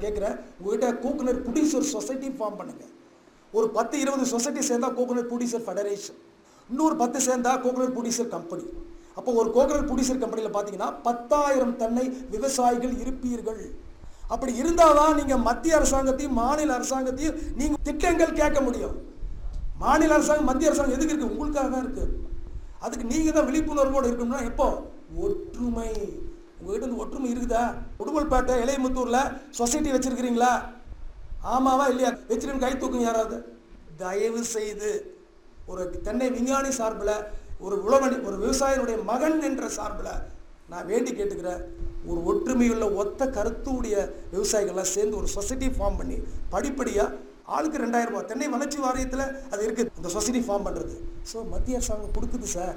நான் கேட்குறேன் உங்ககிட்ட கோகனட் ப்ரொடியூசர் சொசைட்டி ஃபார்ம் பண்ணுங்க ஒரு பத்து இருபது சொசைட்டி சேர்ந்தா கோகனட் ப்ரொடியூசர் ஃபெடரேஷன் இன்னொரு பத்து சேர்ந்தா கோகனட் ப்ரொடியூசர் கம்பெனி அப்போ ஒரு கோகனட் ப்ரொடியூசர் கம்பெனியில் பார்த்தீங்கன்னா பத்தாயிரம் தன்னை விவசாயிகள் இருப்பீர்கள் அப்படி இருந்தாதான் நீங்க மத்திய அரசாங்கத்தையும் மாநில அரசாங்கத்தையும் நீங்க திட்டங்கள் கேட்க முடியும் மாநில அரசாங்கம் மத்திய அரசாங்கம் எதுக்கு இருக்கு உங்களுக்காக தான் இருக்கு அதுக்கு நீங்க தான் விழிப்புணர்வோடு இருக்கணும்னா எப்போ ஒற்றுமை உங்ககிட்ட இந்த ஒற்றுமை இருக்குதா உடுமல்பேட்டை இளையமுத்தூர்ல சொசைட்டி வச்சிருக்கிறீங்களா ஆமாவா இல்லையா வச்சிருக்கேன் கை தூக்குங்க யாராவது தயவு செய்து ஒரு தென்னை விஞ்ஞானி சார்பில் ஒரு உழவனி ஒரு விவசாயினுடைய மகன் என்ற சார்பில் நான் வேண்டி கேட்டுக்கிறேன் ஒரு ஒற்றுமையுள்ள ஒத்த கருத்துடைய விவசாயிகள்லாம் சேர்ந்து ஒரு சொசைட்டி ஃபார்ம் பண்ணி படிப்படியாக ஆளுக்கு ரெண்டாயிரம் ரூபாய் தென்னை வளர்ச்சி வாரியத்தில் அது இருக்குது அந்த சொசைட்டி ஃபார்ம் பண்ணுறது ஸோ மத்திய அரசாங்கம் கொடுக்குது சார்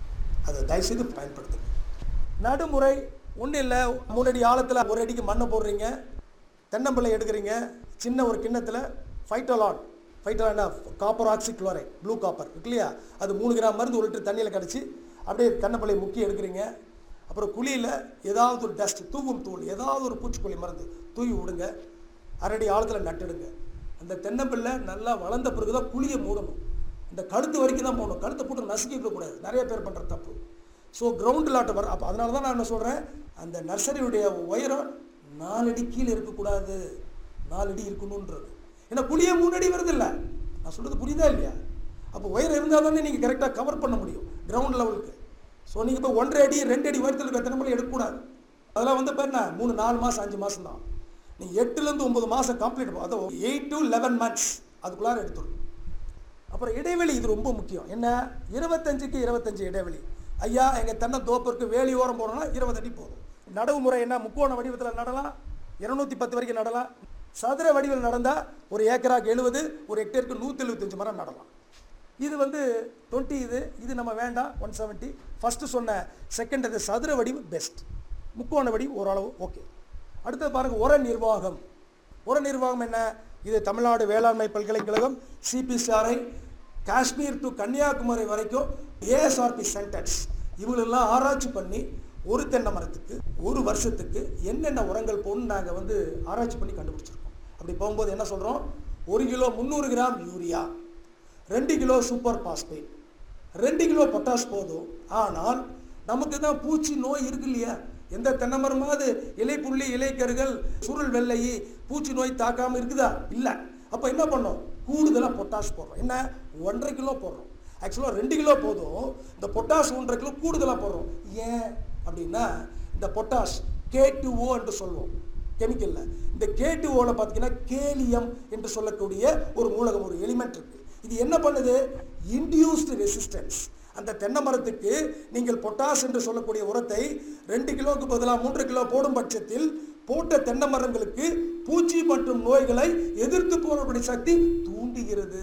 அதை தயவுசெய்து பயன்படுத்துங்க நடுமுறை ஒன்றும் இல்லை மூணு அடி ஆழத்தில் ஒரு அடிக்கு மண்ணை போடுறீங்க தென்னம்பிள்ளை எடுக்கிறீங்க சின்ன ஒரு கிண்ணத்தில் ஃபைட்டோலான் ஃபைட்டோலான்னா copper oxy chloride blue copper இருக்கு இல்லையா அது மூணு கிராம் மருந்து ஒரு லிட்டர் தண்ணியில் கிடச்சி அப்படியே தென்னம்பிள்ளை முக்கி எடுக்கிறீங்க அப்புறம் குழியில் ஏதாவது ஒரு டஸ்ட் தூவும் தூள் ஏதாவது ஒரு பூச்சிக்கொல்லி மருந்து தூவி விடுங்க அரடி ஆழத்தில் நட்டுடுங்க அந்த தென்னம்பிள்ளை நல்லா வளர்ந்த பிறகு தான் குழியை மூடணும் இந்த கழுத்து வரைக்கும் தான் போகணும் கழுத்தை போட்டு நசுக்கிக்க கூடாது நிறைய பேர் பண்ணுற தப்பு ஸோ கிரவுண்ட் லாட் வர அப்போ அதனால தான் நான் என்ன சொல்கிறேன் அந்த நர்சரியுடைய உயரம் நாலு அடி கீழே இருக்கக்கூடாது நாலு அடி இருக்கணுன்றது ஏன்னா குழியே மூணு அடி வருது இல்லை நான் சொல்கிறது புரியுதா இல்லையா அப்போ உயரம் இருந்தால் தானே நீங்கள் கரெக்டாக கவர் பண்ண முடியும் கிரவுண்ட் லெவலுக்கு ஸோ நீங்கள் இப்போ ஒன்றரை அடி ரெண்டு அடி உயரத்தில் இருக்க தென்னம்பிள்ளை எடுக்கக்கூடாது அதெல்லாம் வந்து பாருங்க மூணு நாலு மாதம் அஞ்சு மாதம் தான் நீங்கள் எட்டுலேருந்து ஒம்பது மாதம் கம்ப்ளீட் அதை எயிட் டு லெவன் மந்த்ஸ் அதுக்குள்ளார எடுத்துடும் அப்புறம் இடைவெளி இது ரொம்ப முக்கியம் என்ன இருபத்தஞ்சுக்கு இருபத்தஞ்சு இடைவெளி ஐயா எங்கள் தென்னை தோப்பிற்கு வேலி ஓரம் போகிறோம்னா இருபது அடி போதும் நடவு முறை என்ன முக்கோண வடிவத்தில் நடலாம் இருநூத்தி பத்து வரைக்கும் நடலாம் சதுர வடிவில் நடந்தால் ஒரு ஏக்கராக்கு எழுபது ஒரு ஹெக்டேருக்கு நூற்றி எழுபத்தஞ்சு மரம் நடலாம் இது வந்து டுவெண்ட்டி இது இது நம்ம வேண்டாம் ஒன் செவன்ட்டி ஃபஸ்ட்டு சொன்ன செகண்ட் அது சதுர வடிவு பெஸ்ட் முக்கோண வடிவு ஓரளவு ஓகே அடுத்தது பாருங்கள் உர நிர்வாகம் உர நிர்வாகம் என்ன இது தமிழ்நாடு வேளாண்மை பல்கலைக்கழகம் சிபிசிஆர்ஐ காஷ்மீர் டு கன்னியாகுமரி வரைக்கும் ஏஎஸ்ஆர்பி சென்டர்ஸ் இவங்களெல்லாம் ஆராய்ச்சி பண்ணி ஒரு தென்னை மரத்துக்கு ஒரு வருஷத்துக்கு என்னென்ன உரங்கள் போடணும்னு நாங்கள் வந்து ஆராய்ச்சி பண்ணி கண்டுபிடிச்சிருக்கோம் அப்படி போகும்போது என்ன சொல்கிறோம் ஒரு கிலோ முந்நூறு கிராம் யூரியா ரெண்டு கிலோ சூப்பர் பாஸ்பேட் ரெண்டு கிலோ பொட்டாஷ் போதும் ஆனால் நமக்கு தான் பூச்சி நோய் இருக்கு இல்லையா எந்த தென்னை மரமாவது இலை புள்ளி இலைக்கருகள் சுருள் வெள்ளை பூச்சி நோய் தாக்காம இருக்குதா இல்லை அப்போ என்ன பண்ணோம் கூடுதலாக பொட்டாஷ் போடுறோம் என்ன ஒன்றரை கிலோ போடுறோம் ஆக்சுவலாக ரெண்டு கிலோ போதும் இந்த பொட்டாஷ் ஒன்றரை கிலோ கூடுதலாக போடுறோம் ஏன் அப்படின்னா இந்த பொட்டாஷ் கே டூ ஓ என்று சொல்வோம் கெமிக்கலில் இந்த கே டூ ஓவில் பார்த்தீங்கன்னா கேலியம் என்று சொல்லக்கூடிய ஒரு மூலகம் ஒரு எலிமெண்ட் இருக்கு இது என்ன பண்ணுது இன்டியூஸ்டு ரெசிஸ்டன்ஸ் அந்த தென்னை மரத்துக்கு நீங்கள் பொட்டாஸ் என்று சொல்லக்கூடிய உரத்தை ரெண்டு கிலோவுக்கு பதிலாக மூன்று கிலோ போடும் பட்சத்தில் போட்ட தென்னை மரங்களுக்கு பூச்சி மற்றும் நோய்களை எதிர்த்து போறக்கூடிய சக்தி தூண்டுகிறது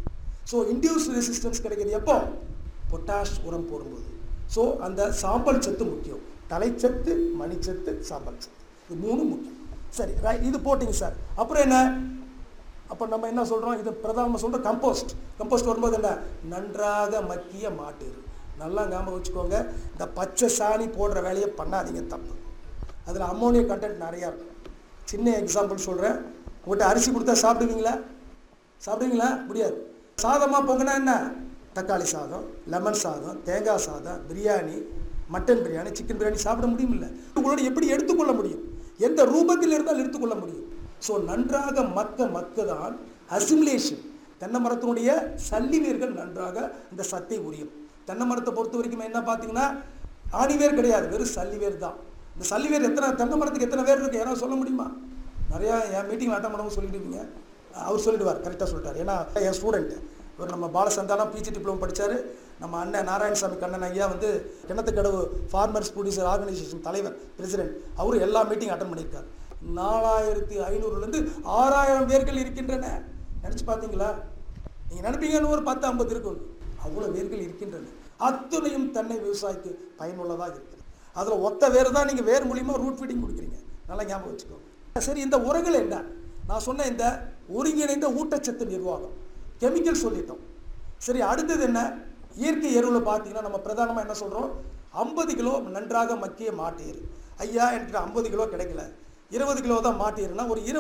ஸோ இன்டியூஸ் ரெசிஸ்டன்ஸ் கிடைக்கிறது எப்போ பொட்டாஷ் உரம் போடும்போது ஸோ அந்த சாம்பல் சத்து முக்கியம் தலைச்சத்து மணிச்சத்து சாம்பல் சத்து இது மூணும் முக்கியம் சரி ரைட் இது போட்டிங்க சார் அப்புறம் என்ன அப்போ நம்ம என்ன சொல்கிறோம் இது பிரதான சொல்கிற கம்போஸ்ட் கம்போஸ்ட் வரும்போது என்ன நன்றாக மக்கிய மாட்டு நல்லா ஞாபகம் வச்சுக்கோங்க இந்த பச்சை சாணி போடுற வேலையை பண்ணாதீங்க தப்பு அதில் அம்மோனியா கண்டென்ட் நிறையா இருக்கும் சின்ன எக்ஸாம்பிள் சொல்கிறேன் உங்கள்கிட்ட அரிசி கொடுத்தா சாப்பிடுவீங்களா சாப்பிடுவீங்களா முடியாது சாதமாக பொங்கினா என்ன தக்காளி சாதம் லெமன் சாதம் தேங்காய் சாதம் பிரியாணி மட்டன் பிரியாணி சிக்கன் பிரியாணி சாப்பிட முடியுமில்ல உங்களோட எப்படி எடுத்துக்கொள்ள முடியும் எந்த ரூபத்தில் இருந்தால் எடுத்துக்கொள்ள முடியும் ஸோ நன்றாக மக்க மக்க தான் அசிமுலேஷன் தென்னை மரத்தினுடைய சல்லி வேர்கள் நன்றாக இந்த சத்தை உரியும் தென்னை மரத்தை பொறுத்த வரைக்கும் என்ன பார்த்தீங்கன்னா ஆணிவேர் கிடையாது வெறும் சல்லிவேர் தான் இந்த சல்லிவேர் எத்தனை தென்னை மரத்துக்கு எத்தனை வேர் இருக்குது யாராவது சொல்ல முடியுமா நிறையா என் மீட்டிங்கில் அட்டன் பண்ணவும் சொல்லிடுவீங்க அவர் சொல்லிடுவார் கரெக்டாக சொல்லிட்டார் ஏன்னா என் ஸ்டூடெண்ட்டு இவர் நம்ம பாலசந்தானம் பிஜி டிப்ளமோ படித்தார் நம்ம அண்ணன் நாராயணசாமி கண்ணன் ஐயா வந்து கிணத்துக்கடவு ஃபார்மர்ஸ் ப்ரொடியூசர் ஆர்கனைசேஷன் தலைவர் பிரசிடென்ட் அவரு எல்லா மீட்டிங் அட்டன் பண்ணியிருக்கார் நாலாயிரத்தி ஐநூறுலேருந்து ஆறாயிரம் வேர்கள் இருக்கின்றன நினச்சி பார்த்தீங்களா நீங்கள் நினைப்பீங்கன்னு ஒரு பத்து ஐம்பது இருக்கும் அவ்வளோ வேர்கள் இருக்கின்றன அத்துணையும் தென்னை விவசாயிக்கு பயனுள்ளதாக இருக்குது அதில் ஒத்த வேர் தான் நீங்கள் வேர் மூலியமாக ரூட் ஃபீடிங் கொடுக்குறீங்க நல்லா ஞாபகம் வச்சுக்கோங்க சரி இந்த உரங்கள் என்ன நான் சொன்ன இந்த ஒருங்கிணைந்த ஊட்டச்சத்து நிர்வாகம் கெமிக்கல் சொல்லிட்டோம் சரி அடுத்தது என்ன இயற்கை எருவில் பார்த்தீங்கன்னா நம்ம பிரதானமாக என்ன சொல்கிறோம் ஐம்பது கிலோ நன்றாக மக்கிய மாட்டு எரு ஐயா எனக்கு ஐம்பது கிலோ கிடைக்கல இருபது கிலோ தான் மாட்டு எருனா ஒரு இருபது